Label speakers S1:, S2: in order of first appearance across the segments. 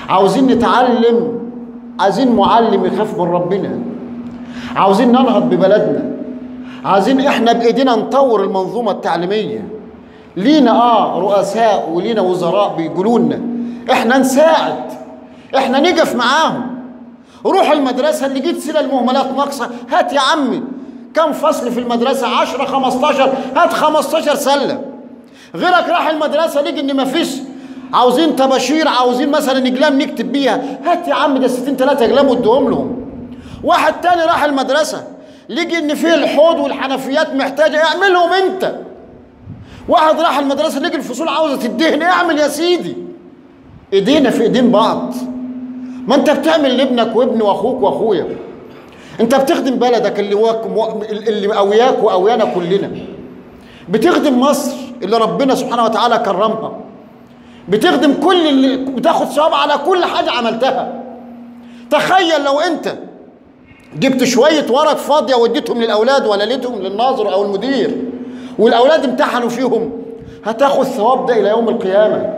S1: عاوزين نتعلم عايزين معلم يخاف من ربنا عاوزين ننهض ببلدنا عايزين احنا بايدينا نطور المنظومه التعليميه لينا اه رؤساء ولينا وزراء بيقولوا لنا احنا نساعد احنا نقف معاهم روح المدرسه اللي جيت سله المهملات ناقصه هات يا عمي كم فصل في المدرسه 10 15 هات 15 سله غيرك راح المدرسه لقي ان مفيش عاوزين طباشير عاوزين مثلا اقلام نكتب بيها هات يا عم ده 60 3 اقلام واديهم لهم واحد تاني راح المدرسه لقي ان فيه الحوض والحنفيات محتاجه اعملهم انت واحد راح المدرسه لقي الفصول عاوزه تدهن اعمل يا سيدي ايدينا في ايدين بعض ما انت بتعمل لابنك وابني واخوك واخويا انت بتخدم بلدك اللي واك اللي اوياك واويانا كلنا بتخدم مصر اللي ربنا سبحانه وتعالى كرمها بتخدم كل اللي بتاخد ثواب على كل حاجه عملتها تخيل لو انت جبت شويه ورق فاضيه واديتهم للاولاد ولا ليتهم للناظر او المدير والاولاد امتحنوا فيهم هتاخد ثواب ده الى يوم القيامه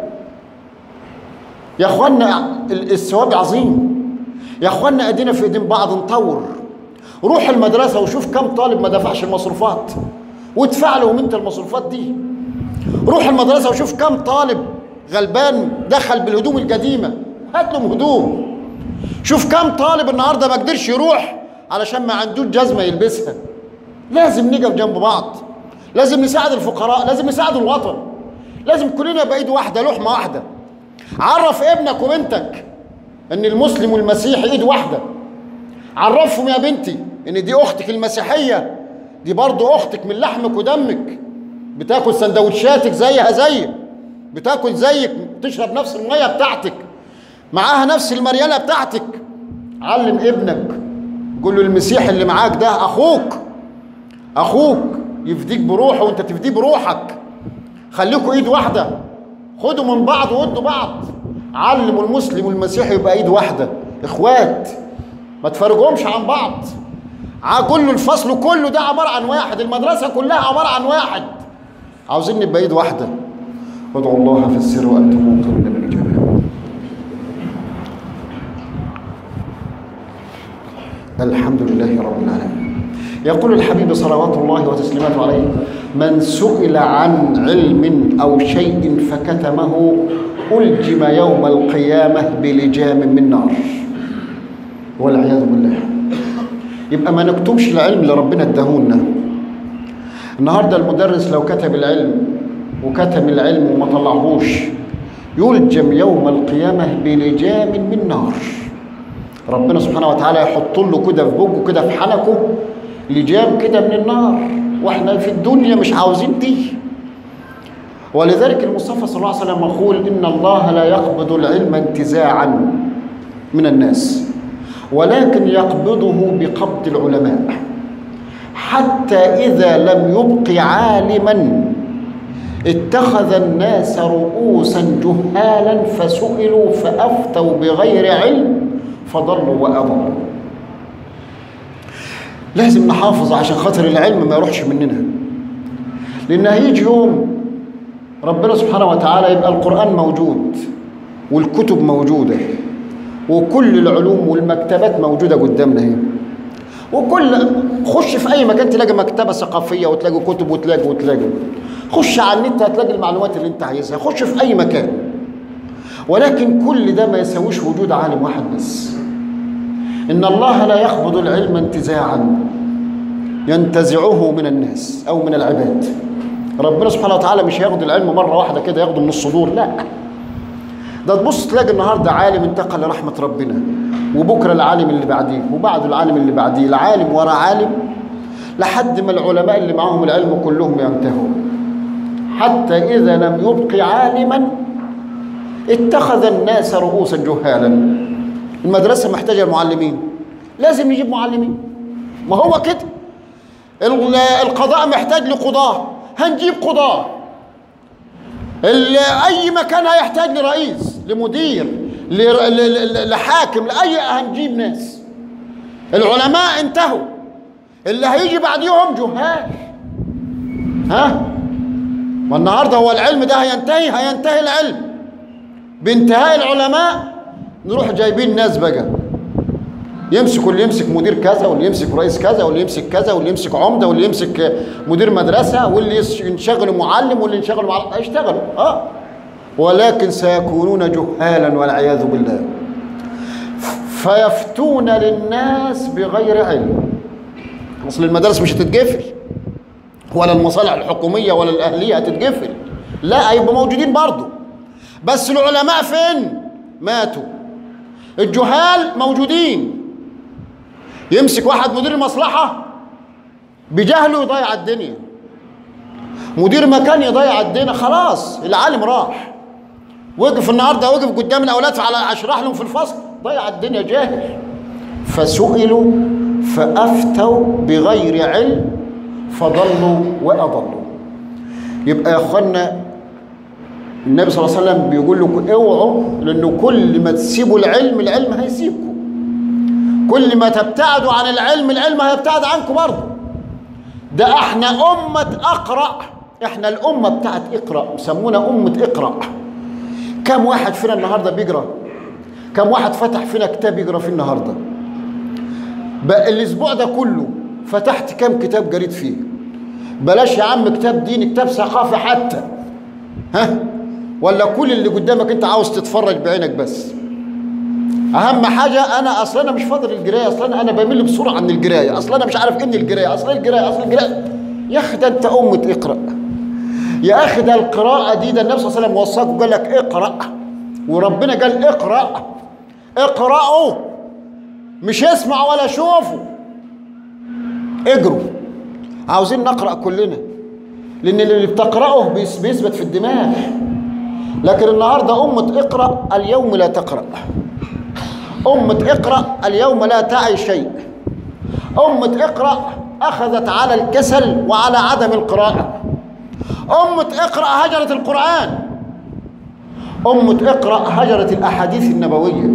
S1: يا اخوانا الثواب عظيم يا اخوانا ادينا في ايدين بعض نطور روح المدرسه وشوف كم طالب ما دفعش المصروفات وادفع لهم انت المصروفات دي روح المدرسه وشوف كم طالب غلبان دخل بالهدوم القديمه هات لهم هدوم شوف كم طالب النهارده ما قدرش يروح علشان ما عندوش جزمه يلبسها لازم نقف جنب بعض لازم نساعد الفقراء لازم نساعد الوطن لازم كلنا يبقى ايد واحده لحمه واحده عرف ابنك وبنتك ان المسلم والمسيحي ايد واحده عرفهم يا بنتي ان دي اختك المسيحيه دي برضو اختك من لحمك ودمك بتاكل سندوتشاتك زيها زيك بتاكل زيك بتشرب نفس الميه بتاعتك معاها نفس المريالة بتاعتك علم ابنك قول له المسيح اللي معاك ده اخوك اخوك يفديك بروحه وانت تفديه بروحك خليكوا ايد واحده خدوا من بعض وادوا بعض علموا المسلم والمسيحي يبقى ايد واحده اخوات ما تفرقهمش عن بعض كل الفصل كله ده عباره عن واحد المدرسه كلها عباره عن واحد عاوزين نبقى ايد واحده وادعوا الله في السر وانتم موقنون بالاجابه الحمد لله رب العالمين يقول الحبيب صلوات الله وتسليماته عليه من سئل عن علم او شيء فكتمه الجم يوم القيامه بلجام من نار والعياذ بالله يبقى ما نكتمش العلم اللي ربنا اداهولنا النهارده المدرس لو كتب العلم وكتم العلم وما طلعهوش يلجم يوم القيامه بلجام من نار ربنا سبحانه وتعالى يحط له كده في بوجه كده في حنكه لجام كده من النار واحنا في الدنيا مش عاوزين دي ولذلك المصطفى صلى الله عليه وسلم يقول ان الله لا يقبض العلم انتزاعا من الناس ولكن يقبضه بقبض العلماء حتى اذا لم يبق عالما اتخذ الناس رؤوسا جهالا فسئلوا فافتوا بغير علم فضلوا واضلوا لازم نحافظ عشان خاطر العلم ما يروحش مننا لان هيجي يوم ربنا سبحانه وتعالى يبقى القران موجود والكتب موجوده وكل العلوم والمكتبات موجوده قدامنا هنا وكل خش في اي مكان تلاقي مكتبه ثقافيه وتلاقي كتب وتلاقي وتلاقي خش على النت هتلاقي المعلومات اللي انت عايزها خش في اي مكان ولكن كل ده ما يساويش وجود عالم واحد بس ان الله لا يقبض العلم انتزاعا ينتزعه من الناس او من العباد ربنا سبحانه وتعالى مش هياخد العلم مره واحده كده ياخده من الصدور لا ده تبص تلاقي النهارده عالم انتقل لرحمه ربنا وبكره العالم اللي بعديه وبعد العالم اللي بعديه العالم ورا عالم لحد ما العلماء اللي معاهم العلم كلهم ينتهوا حتى اذا لم يبق عالما اتخذ الناس رؤوسا جهالا المدرسه محتاجه معلمين لازم نجيب معلمين ما هو كده القضاء محتاج لقضاه هنجيب قضاه اي مكان هيحتاج لرئيس لمدير لحاكم لاي هنجيب ناس العلماء انتهوا اللي هيجي بعديهم جهال ها والنهارده هو العلم ده هينتهي هينتهي العلم بانتهاء العلماء نروح جايبين ناس بقى يمسك اللي يمسك مدير كذا واللي يمسك رئيس كذا واللي يمسك كذا واللي يمسك عمده واللي يمسك مدير مدرسه واللي يس- ينشغلوا معلم واللي ينشغلوا معلم هيشتغلوا اه ولكن سيكونون جهالا والعياذ بالله فيفتون للناس بغير علم اصل المدارس مش هتتقفل ولا المصالح الحكوميه ولا الاهليه هتتقفل لا هيبقوا موجودين برضه بس العلماء فين ماتوا الجهال موجودين يمسك واحد مدير المصلحه بجهله يضيع الدنيا مدير مكان يضيع الدنيا خلاص العالم راح وقف النهارده وقف قدام الاولاد على اشرح لهم في الفصل ضيع الدنيا جاهل فسئلوا فافتوا بغير علم فضلوا واضلوا يبقى يا اخوانا النبي صلى الله عليه وسلم بيقول لكم اوعوا لانه كل ما تسيبوا العلم العلم هيسيبكم كل ما تبتعدوا عن العلم العلم هيبتعد عنكم برضه ده احنا أمة أقرأ احنا الأمة بتاعت اقرأ مسمونا أمة اقرأ كم واحد فينا النهاردة بيقرأ كم واحد فتح فينا كتاب يقرأ فيه النهاردة بقى الأسبوع ده كله فتحت كم كتاب قريت فيه بلاش يا عم كتاب ديني كتاب ثقافة حتى ها ولا كل اللي قدامك انت عاوز تتفرج بعينك بس اهم حاجه انا اصلا انا مش فاضل القرايه اصلا انا بمل بسرعه عن القرايه اصلا انا مش عارف ان القرايه اصلا القرايه اصلا القرايه يا اخي ده انت امه اقرا يا اخي ده القراءه دي ده النبي صلى الله عليه وسلم وصاك وقال لك اقرا وربنا قال اقرا اقرأوا مش اسمعوا ولا شوفوا اجروا عاوزين نقرأ كلنا لأن اللي بتقرأه بيس- بيثبت في الدماغ لكن النهاردة أمة اقرأ اليوم لا تقرأ أمة اقرأ اليوم لا تعي شيء أمة اقرأ أخذت على الكسل وعلى عدم القراءة أمة اقرأ هجرت القرآن أمة اقرأ هجرت الأحاديث النبوية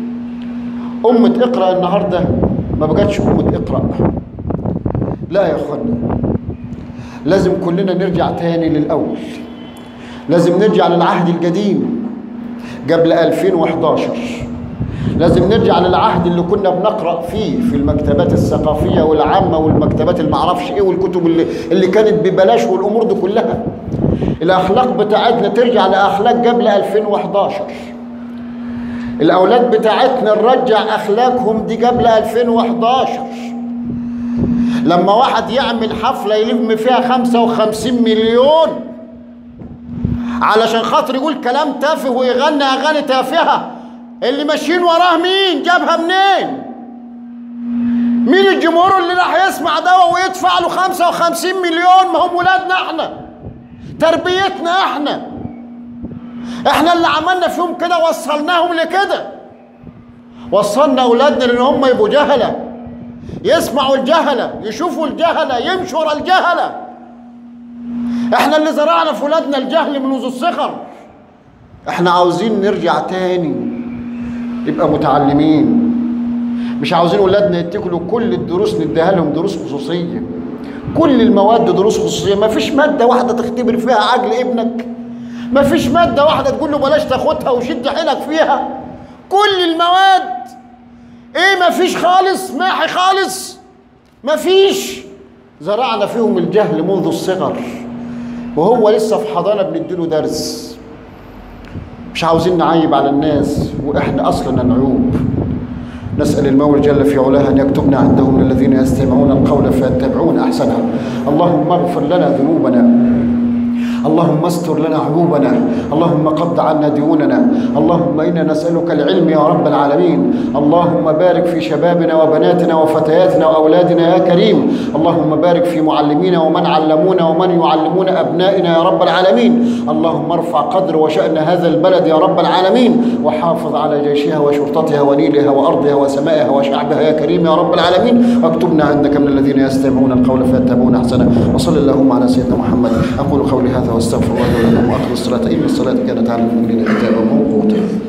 S1: أمة اقرأ النهاردة ما بقتش أمة اقرأ لا يا أخوانا لازم كلنا نرجع تاني للأول لازم نرجع للعهد القديم قبل 2011 لازم نرجع للعهد اللي كنا بنقرأ فيه في المكتبات الثقافية والعامة والمكتبات اللي معرفش ايه والكتب اللي, اللي كانت ببلاش والأمور دي كلها الأخلاق بتاعتنا ترجع لأخلاق قبل 2011 الأولاد بتاعتنا نرجع أخلاقهم دي قبل 2011 لما واحد يعمل حفلة يلم فيها 55 مليون علشان خاطر يقول كلام تافه ويغني أغاني تافهة اللي ماشيين وراه مين جابها منين مين الجمهور اللي راح يسمع ده ويدفع له 55 مليون ما هم ولادنا احنا تربيتنا احنا احنا اللي عملنا فيهم كده وصلناهم لكده وصلنا اولادنا لان هم يبقوا جهله يسمعوا الجهله يشوفوا الجهله يمشوا ورا الجهله احنا اللي زرعنا في ولادنا الجهل منذ الصغر احنا عاوزين نرجع تاني يبقى متعلمين مش عاوزين ولادنا يتكلوا كل الدروس نديها لهم دروس خصوصيه كل المواد دروس خصوصيه ما فيش ماده واحده تختبر فيها عقل ابنك ما فيش ماده واحده تقول له بلاش تاخدها وشد حيلك فيها كل المواد ايه ما فيش خالص ماحي خالص ما فيش زرعنا فيهم الجهل منذ الصغر وهو لسه في حضانه بنديله درس مش عاوزين نعيب على الناس واحنا اصلا نعوب نسأل المولى جل في علاه أن يكتبنا عنده من الذين يستمعون القول فيتبعون أحسنه اللهم اغفر لنا ذنوبنا اللهم استر لنا عيوبنا اللهم قض عنا ديوننا اللهم انا نسالك العلم يا رب العالمين اللهم بارك في شبابنا وبناتنا وفتياتنا واولادنا يا كريم اللهم بارك في معلمينا ومن علمونا ومن يعلمون ابنائنا يا رب العالمين اللهم ارفع قدر وشان هذا البلد يا رب العالمين وحافظ على جيشها وشرطتها ونيلها وارضها وسمائها وشعبها يا كريم يا رب العالمين واكتبنا عندك من الذين يستمعون القول فيتبعون احسنه وصل اللهم على سيدنا محمد اقول قولي هذا واستغفر الله لي ولكم واقم الصلاه ان الصلاه كانت على المؤمنين كتابا موقوتا